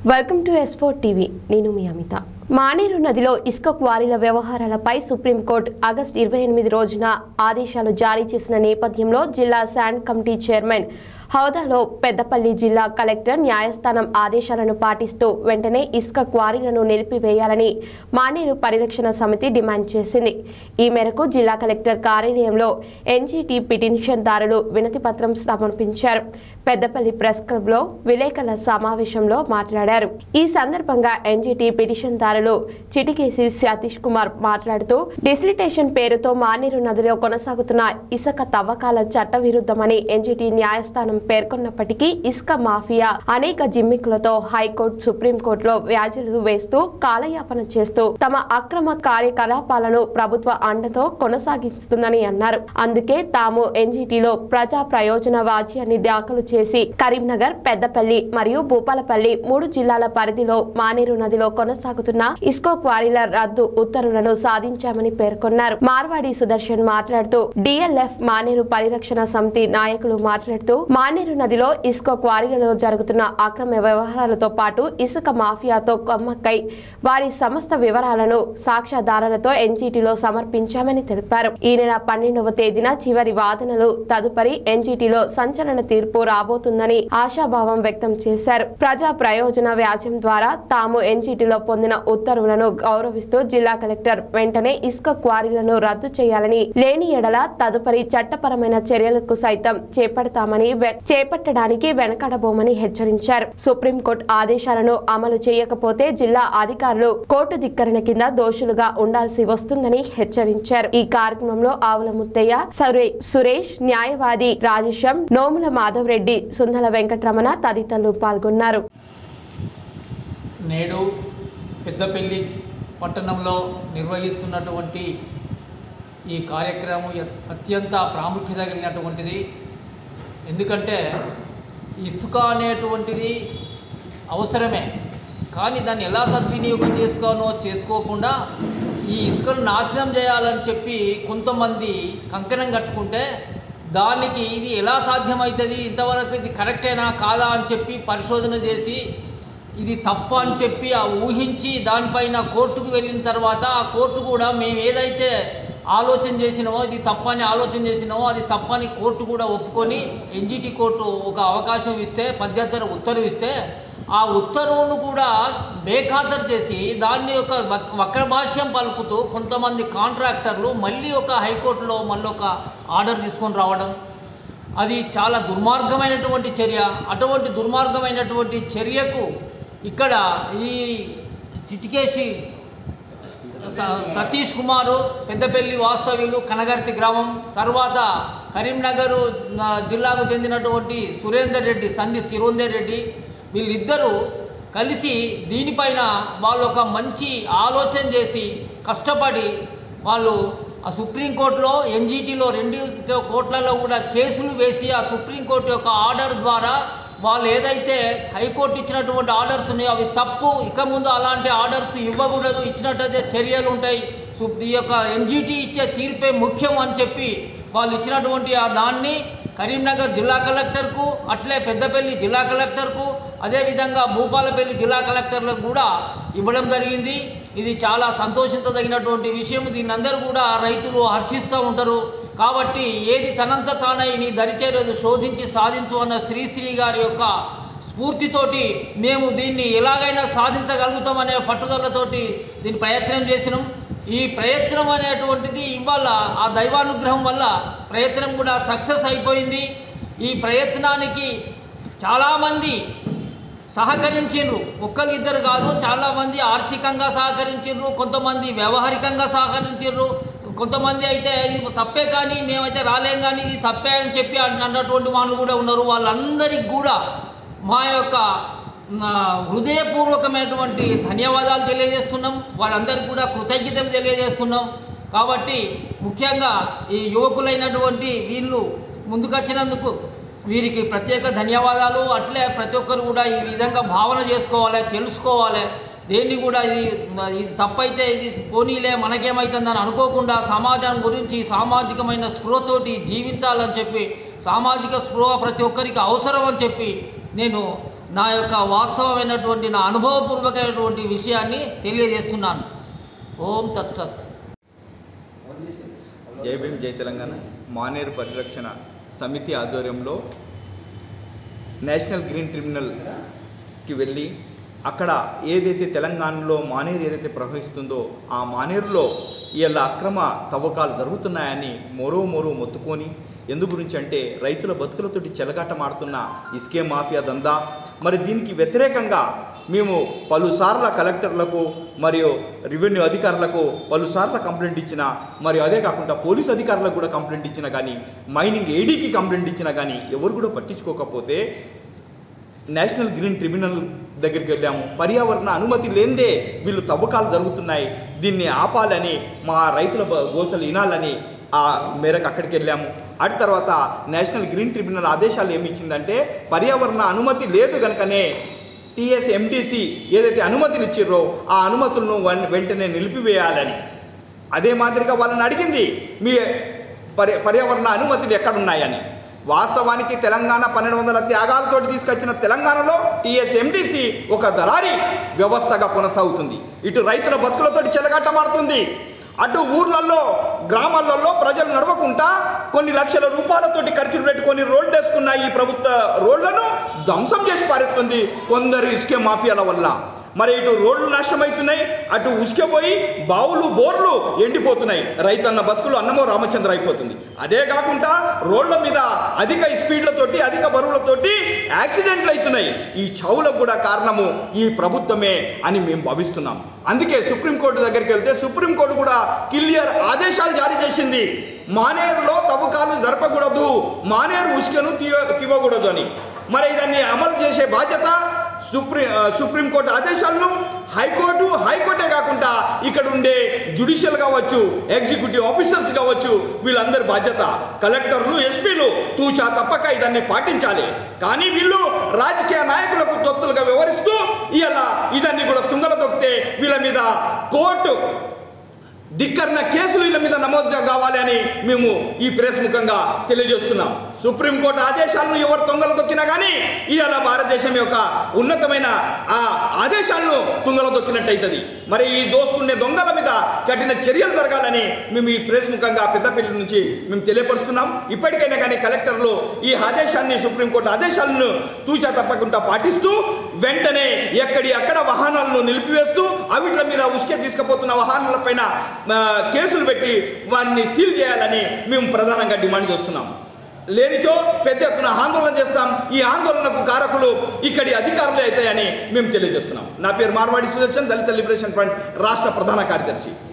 welcome to ఎస్పోర్ట్ TV నేను మీ అమిత మానేరు నదిలో ఇసుక క్వారీల వ్యవహారాలపై సుప్రీంకోర్టు ఆగస్టు ఇరవై ఎనిమిది రోజున ఆదేశాలు జారీ చేసిన నేపథ్యంలో జిల్లా శాండ్ కమిటీ చైర్మన్ హోదాలో పెద్దపల్లి జిల్లా కలెక్టర్ న్యాయస్థానం ఆదేశాలను పాటిస్తూ వెంటనే ఇసుక క్వారీలను నిలిపివేయాలని మానేరు పరిరక్షణ సమితి డిమాండ్ చేసింది ఈ మేరకు జిల్లా కలెక్టర్ కార్యాలయంలో ఎన్జీటీ పిటిషన్దారులు వినతి పత్రం సమర్పించారు పెద్దపల్లి ప్రెస్ క్లబ్లో విలేకరుల సమావేశంలో మాట్లాడారు ఈ సందర్భంగా ఎన్జీటీ పిటిషన్దారులు చిటికేసి సతీష్ కుమార్ మాట్లాడుతూ డిసిలిటేషన్ పేరుతో మానేరు నదిలో కొనసాగుతున్న ఇసుక తవ్వకాల చట్టవిరుద్ధమని ఎన్జీటీ న్యాయస్థానం పేర్కొన్నప్పటికీ ఇసుక మాఫియా అనేక జిమ్మికులతో హైకోర్టు సుప్రీంకోర్టులో వ్యాజ్యాలు వేస్తూ కాలయాపన చేస్తూ తమ అక్రమ కార్యకలాపాలను ప్రభుత్వ అండతో కొనసాగిస్తుందని అన్నారు అందుకే తాము ఎన్జీటీలో ప్రజా ప్రయోజన వాజ్యాన్ని దాఖలు చేసి కరీంనగర్ పెద్దపల్లి మరియు భూపాలపల్లి మూడు జిల్లాల పరిధిలో మానేరు నదిలో కొనసాగుతున్న ఇస్కో క్వారీల రద్దు ఉత్తర్వులను సాధించామని పేర్కొన్నారు మార్వాడి సుదర్శన్ మాట్లాడుతూ డిఎల్ఎఫ్ మానేరు పరిరక్షణ సమితి నాయకులు మాట్లాడుతూ మానేరు నదిలో ఇసుక క్వారీలలో జరుగుతున్న అక్రమ వ్యవహారాలతో పాటు ఇసుక మాఫియాతో కొమ్మక్కై వారి సమస్త వివరాలను సాక్ష్యాధారాలతో ఎన్జీటీలో సమర్పించామని తెలిపారు ఈ నెల పన్నెండవ తేదీన చివరి వాదనలు తదుపరి ఎన్జీటీలో సంచలన తీర్పు రాబోతుందని ఆశాభావం వ్యక్తం చేశారు ప్రజా ప్రయోజన వ్యాజ్యం ద్వారా తాము ఎన్జీటీలో పొందిన ఉత్తర్వులను గౌరవిస్తూ జిల్లా కలెక్టర్ వెంటనే ఇసుక క్వారీలను రద్దు చేయాలని లేని ఎడల తదుపరి చట్టపరమైన చర్యలకు సైతం చేపడతామని వె- చేపట్టడానికి వెనకడబోమని హెచ్చరించారు సుప్రీంకోర్టు ఆదేశాలను అమలు చేయకపోతే జిల్లా అధికారులు కోర్టు ధిక్కరణ కింద దోషులుగా ఉండాల్సి వస్తుందని హెచ్చరించారు ఈ కార్యక్రమంలో ఆవుల ముత్తయ్య సురే- సురేష్ న్యాయవాది రాజేశం నోముల మాధవ్ రెడ్డి సుందల వెంకటరమణ తదితరులు పాల్గొన్నారు నేడు పెద్దపల్లి పట్టణంలో నిర్వహిస్తున్నటువంటి ఈ కార్యక్రమం ఎ- అత్యంత ప్రాముఖ్యత కలిగినటువంటిది ఎందుకంటే ఇసుక అనేటువంటిది అవసరమే కానీ దాన్ని ఎలా సద్వినియోగం చేసుకోనో చేసుకోకుండా ఈ ఇసుకను నాశనం చేయాలని చెప్పి కొంతమంది కంకణం కట్టుకుంటే దానికి ఇది ఎలా సాధ్యమవుతుంది ఇంతవరకు ఇది కరెక్టేనా కాదా అని చెప్పి పరిశోధన చేసి ఇది తప్పు అని చెప్పి ఆ ఊహించి దానిపైన కోర్టుకు వెళ్ళిన తర్వాత ఆ కోర్టు కూడా మేము ఏదైతే ఆలోచన చేసినామో ఇది తప్పని ఆలోచన చేసినామో అది తప్పని కోర్టు కూడా ఒప్పుకొని ఎన్జిటి కోర్టు ఒక అవకాశం ఇస్తే పద్ధతి ఉత్తర్వు ఇస్తే ఆ ఉత్తర్వును కూడా బేఖాతరు చేసి దాన్ని ఒక వక్- వక్రభాష్యం పలుకుతూ కొంతమంది కాంట్రాక్టర్లు మళ్ళీ ఒక హైకోర్టులో మళ్ళీ ఒక ఆర్డర్ తీసుకొని రావడం అది చాలా దుర్మార్గమైనటువంటి చర్య అటువంటి దుర్మార్గమైనటువంటి చర్యకు ఇక్కడ ఈ చిటికేసి స- సతీష్ కుమారు పెద్దపల్లి వాస్తవ్యులు కనగర్తి గ్రామం తర్వాత కరీంనగర్ జిల్లాకు చెందినటువంటి సురేందర్ రెడ్డి సంధి సురేందర్ రెడ్డి వీళ్ళిద్దరూ కలిసి దీనిపైన వాళ్ళు ఒక మంచి ఆలోచన చేసి కష్టపడి వాళ్ళు ఆ సుప్రీంకోర్టులో ఎన్జిటిలో రెండు కోట్లలో కూడా కేసులు వేసి ఆ సుప్రీంకోర్టు యొక్క ఆర్డర్ ద్వారా వాళ్ళు ఏదైతే హైకోర్టు ఇచ్చినటువంటి ఆర్డర్స్ ఉన్నాయో అవి తప్పు ఇక ముందు అలాంటి ఆర్డర్స్ ఇవ్వకూడదు ఇచ్చినట్టయితే చర్యలు ఉంటాయి సు- ఈ యొక్క ఎన్జిటి ఇచ్చే తీర్పే ముఖ్యం అని చెప్పి వాళ్ళు ఇచ్చినటువంటి ఆ దాన్ని కరీంనగర్ జిల్లా కలెక్టర్కు అట్లే పెద్దపల్లి జిల్లా కలెక్టర్కు అదేవిధంగా భూపాలపల్లి జిల్లా కలెక్టర్లకు కూడా ఇవ్వడం జరిగింది ఇది చాలా సంతోషించదగినటువంటి విషయం దీన్ని అందరూ కూడా రైతులు హర్షిస్తూ ఉంటారు కాబట్టి ఏది తనంత తానై నీ దరిచేరదు శోధించి సాధించు అన్న శ్రీశ్రీ గారి యొక్క స్ఫూర్తితోటి మేము దీన్ని ఎలాగైనా సాధించగలుగుతామనే పట్టుదలతోటి దీని ప్రయత్నం చేసినాం ఈ ప్రయత్నం అనేటువంటిది ఇవాళ ఆ దైవానుగ్రహం వల్ల ప్రయత్నం కూడా సక్సెస్ అయిపోయింది ఈ ప్రయత్నానికి చాలామంది సహకరించిండ్రు ఒక్కరు ఇద్దరు కాదు చాలామంది ఆర్థికంగా సహకరించిండ్రు కొంతమంది వ్యవహారికంగా సహకరించిండ్రు కొంతమంది అయితే ఇది తప్పే కానీ మేమైతే రాలేం కానీ ఇది తప్పే అని చెప్పి అన్న- అన్నటువంటి వాళ్ళు కూడా ఉన్నారు వాళ్ళందరికీ కూడా మా యొక్క నా హృదయపూర్వకమైనటువంటి ధన్యవాదాలు తెలియజేస్తున్నాం వాళ్ళందరికీ కూడా కృతజ్ఞతలు తెలియజేస్తున్నాం కాబట్టి ముఖ్యంగా ఈ యువకులైనటువంటి వీళ్ళు ముందుకొచ్చినందుకు వీరికి ప్రత్యేక ధన్యవాదాలు అట్లే ప్రతి ఒక్కరు కూడా ఈ విధంగా భావన చేసుకోవాలి తెలుసుకోవాలి దేన్ని కూడా ఇది ఇది తప్పైతే ఇది పోనీలే మనకేమవుతుందని అనుకోకుండా సమాజం గురించి సామాజికమైన స్పృహతోటి జీవించాలని చెప్పి సామాజిక స్పృహ ప్రతి ఒక్కరికి అవసరం అని చెప్పి నేను నా యొక్క వాస్తవమైనటువంటి నా అనుభవపూర్వకమైనటువంటి విషయాన్ని తెలియజేస్తున్నాను ఓం తత్సత్ జై భీమ్ జై తెలంగాణ మానేరు పరిరక్షణ సమితి ఆధ్వర్యంలో నేషనల్ గ్రీన్ ట్రిబ్యునల్కి వెళ్ళి అక్కడ ఏదైతే తెలంగాణలో మానేరు ఏదైతే ప్రవహిస్తుందో ఆ మానేరులో ఇలా అక్రమ తవ్వకాలు జరుగుతున్నాయని మరో మరో మొత్తుకొని ఎందు గురించి అంటే రైతుల బతుకులతోటి చెలగాటమాడుతున్న ఇస్కే మాఫియా దందా మరి దీనికి వ్యతిరేకంగా మేము పలుసార్ల కలెక్టర్లకు మరియు రెవెన్యూ అధికారులకు పలుసార్ల కంప్లైంట్ ఇచ్చిన మరియు అదే కాకుండా పోలీసు అధికారులకు కూడా కంప్లైంట్ ఇచ్చినా కానీ మైనింగ్ ఏడీకి కంప్లైంట్ ఇచ్చినా కానీ ఎవరు కూడా పట్టించుకోకపోతే నేషనల్ గ్రీన్ ట్రిబ్యునల్ దగ్గరికి వెళ్ళాము పర్యావరణ అనుమతి లేనిదే వీళ్ళు తవ్వకాలు జరుగుతున్నాయి దీన్ని ఆపాలని మా రైతుల బ- గోసలు వినాలని ఆ మేరకు అక్కడికి వెళ్ళాము అటు తర్వాత నేషనల్ గ్రీన్ ట్రిబ్యునల్ ఆదేశాలు ఏమి ఇచ్చిందంటే పర్యావరణ అనుమతి లేదు కనుకనే టీఎస్ ఎండిసి ఏదైతే అనుమతులు ఇచ్చిర్రో ఆ అనుమతులను వన్- వెంటనే నిలిపివేయాలని అదే మాదిరిగా వాళ్ళని అడిగింది మీ పర్య పర్యావరణ అనుమతులు ఎక్కడున్నాయని వాస్తవానికి తెలంగాణ పన్నెండు వందల త్యాగాలతోటి తీసుకొచ్చిన తెలంగాణలో టీఎస్ఎండిసి ఒక దళారీ వ్యవస్థగా కొనసాగుతుంది ఇటు రైతుల బతుకులతోటి చెలగాటమాడుతుంది అటు ఊర్లలో గ్రామాలలో ప్రజలు నడవకుండా కొన్ని లక్షల రూపాయలతోటి ఖర్చులు పెట్టుకొని రోడ్లు వేసుకున్న ఈ ప్రభుత్వ రోడ్లను ధ్వంసం చేసి పారేస్తుంది కొందరు ఇసుకే మాఫియాల వల్ల మరి ఇటు రోడ్లు నష్టమవుతున్నాయి అటు ఉసుకపోయి బావులు బోర్లు ఎండిపోతున్నాయి రైతన్న బతుకులు అన్నమో రామచంద్ర అయిపోతుంది అదే కాకుండా రోడ్ల మీద అధిక స్పీడ్లతోటి అధిక బరువులతోటి యాక్సిడెంట్లు అవుతున్నాయి ఈ చావులకు కూడా కారణము ఈ ప్రభుత్వమే అని మేము భావిస్తున్నాం అందుకే సుప్రీంకోర్టు దగ్గరికి వెళ్తే సుప్రీంకోర్టు కూడా క్లియర్ ఆదేశాలు జారీ చేసింది మానేరులో తవ్వకాలు జరపకూడదు మానేరు ఉసుకను తీయ తీవకూడదు అని మరి దాన్ని అమలు చేసే బాధ్యత సుప్రీం ఆ, సుప్రీంకోర్టు ఆదేశాలను హైకోర్టు హైకోర్టే కాకుండా ఇక్కడ ఉండే జుడిషియల్ కావచ్చు ఎగ్జిక్యూటివ్ ఆఫీసర్స్ కావచ్చు వీళ్ళందరి బాధ్యత కలెక్టర్లు ఎస్పీలు తూచా తప్పక ఇదాన్ని పాటించాలి కానీ వీళ్ళు రాజకీయ నాయకులకు తొత్తులుగా వ్యవహరిస్తూ ఇలా ఇదాన్ని కూడా తుంగల తొక్కితే వీళ్ళ మీద కోర్టు ధిక్కరణ కేసులు వీళ్ళ మీద నమోదు చే- కావాలి అని మేము ఈ ప్రెస్ ముఖంగా తెలియజేస్తున్నాం సుప్రీంకోర్టు ఆదేశాలను ఎవరు తొంగలు తొక్కినా కానీ ఇవాళ భారతదేశం యొక్క ఉన్నతమైన ఆ ఆదేశాలను తుంగలో తొక్కినట్టయితుంది మరి ఈ దోసుకునే దొంగల మీద కఠిన చర్యలు జరగాలని మేము ఈ ప్రెస్ ముఖంగా పెద్దపల్లి నుంచి మేము తెలియపరుస్తున్నాం ఇప్పటికైనా కానీ కలెక్టర్లు ఈ ఆదేశాన్ని సుప్రీంకోర్టు ఆదేశాలను తూచా తప్పకుండా పాటిస్తూ వెంటనే ఎక్కడి అక్కడ వాహనాలను నిలిపివేస్తూ అవిట్ల మీద ఉసుకే తీసుకుపోతున్న వాహనాలపైన ఆ, కేసులు పెట్టి వారిని సీల్ చేయాలని మేము ప్రధానంగా డిమాండ్ చేస్తున్నాం లేనిచో పెద్ద ఎత్తున ఆందోళన చేస్తాం ఈ ఆందోళనకు కారకులు ఇక్కడి అధికారులే అవుతాయని మేము తెలియజేస్తున్నాం నా పేరు మార్వాడి సుదర్శన్ దళిత లిబరేషన్ ఫ్రంట్ రాష్ట్ర ప్రధాన కార్యదర్శి